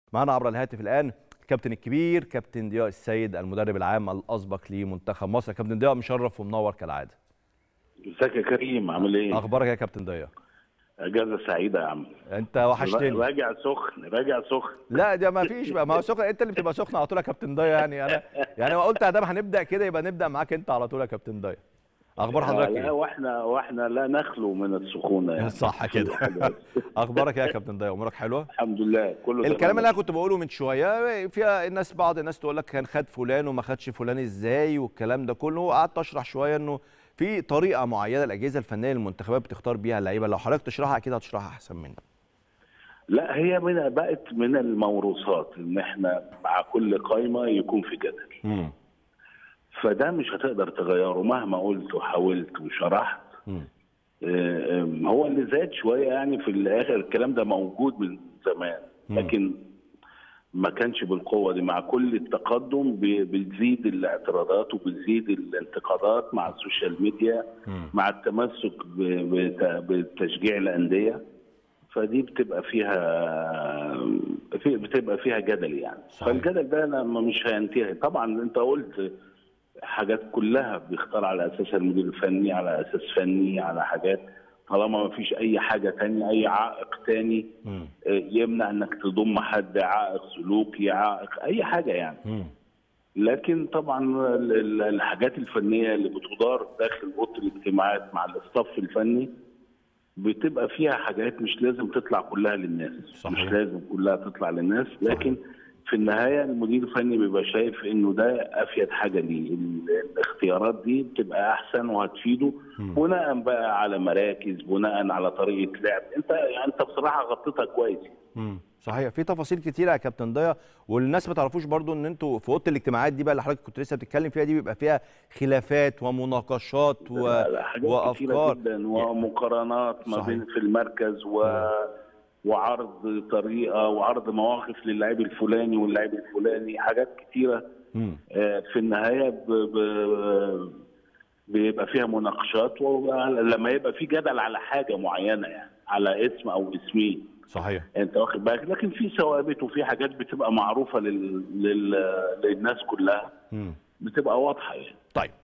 معنا عبر الهاتف الان الكابتن الكبير كابتن ضياء السيد المدرب العام الاسبق لمنتخب مصر كابتن ضياء مشرف ومنور كالعاده ازيك يا كريم عامل ايه؟ اخبارك يا كابتن ضياء اجازه سعيده يا عم انت وحشتني راجع سخن راجع سخن لا ده ما فيش بقى ما هو سخن انت اللي بتبقى سخن على طول يا كابتن ضياء يعني انا يعني ما قلت ادام هنبدا كده يبقى نبدا معاك انت على طول يا كابتن ضياء اخبار حضرتك لا ايه واحنا واحنا لا نخلو من السخونه يعني صح كده اخبارك ايه يا كابتن ضياء امورك حلوه الحمد لله كله الكلام تمام. اللي انا كنت بقوله من شويه فيها الناس بعض الناس تقول لك كان خد فلان وما خدش فلان ازاي والكلام ده كله وقعدت اشرح شويه انه في طريقه معينه الاجهزه الفنيه للمنتخبات بتختار بيها اللعيبه لو حضرتك تشرحها اكيد هتشرحها احسن مني لا هي من بقت من الموروثات ان احنا مع كل قايمه يكون في جدل امم فده مش هتقدر تغيره مهما قلت وحاولت وشرحت امم آه، آم، هو اللي زاد شويه يعني في الاخر الكلام ده موجود من زمان مم. لكن ما كانش بالقوه دي مع كل التقدم بي- بتزيد الاعتراضات وبتزيد الانتقادات مع السوشيال ميديا مم. مع التمسك ب- بت- بتشجيع الانديه فدي بتبقى فيها في بتبقى فيها جدل يعني صحيح. فالجدل ده لما مش هينتهي طبعا انت قلت حاجات كلها بيختار على اساس المدير الفني على اساس فني على حاجات طالما ما فيش اي حاجه تانية اي عائق تاني امم آه، يمنع انك تضم حد عائق سلوكي عائق اي حاجه يعني امم لكن طبعا ال- ال- الحاجات الفنيه اللي بتدار داخل اوضه الاجتماعات مع الاستاف الفني بتبقى فيها حاجات مش لازم تطلع كلها للناس صحيح. مش لازم كلها تطلع للناس لكن في النهايه المدير الفني بيبقى شايف انه ده افيد حاجه ليه ال- الاختيارات دي بتبقى احسن وهتفيده بناء بقى على مراكز بناء على طريقه لعب انت يعني انت بصراحه غطيتها كويس امم صحيح في تفاصيل كتيره يا كابتن ضياء والناس ما تعرفوش برضو ان انتوا في اوضه الاجتماعات دي بقى اللي حضرتك كنت لسه بتتكلم فيها دي بيبقى فيها خلافات ومناقشات و... لا، لا، حاجات كتيرة وافكار جدا ومقارنات ما صحيح. بين في المركز و... وعرض طريقه وعرض مواقف للاعب الفلاني واللاعب الفلاني حاجات كتيره امم آه، في النهايه ب... ب... بيبقى فيها مناقشات ولما يبقى في جدل على حاجه معينه يعني على اسم او اسمين صحيح انت واخد بالك لكن في ثوابت وفي حاجات بتبقى معروفه لل... لل... للناس كلها امم بتبقى واضحه يعني طيب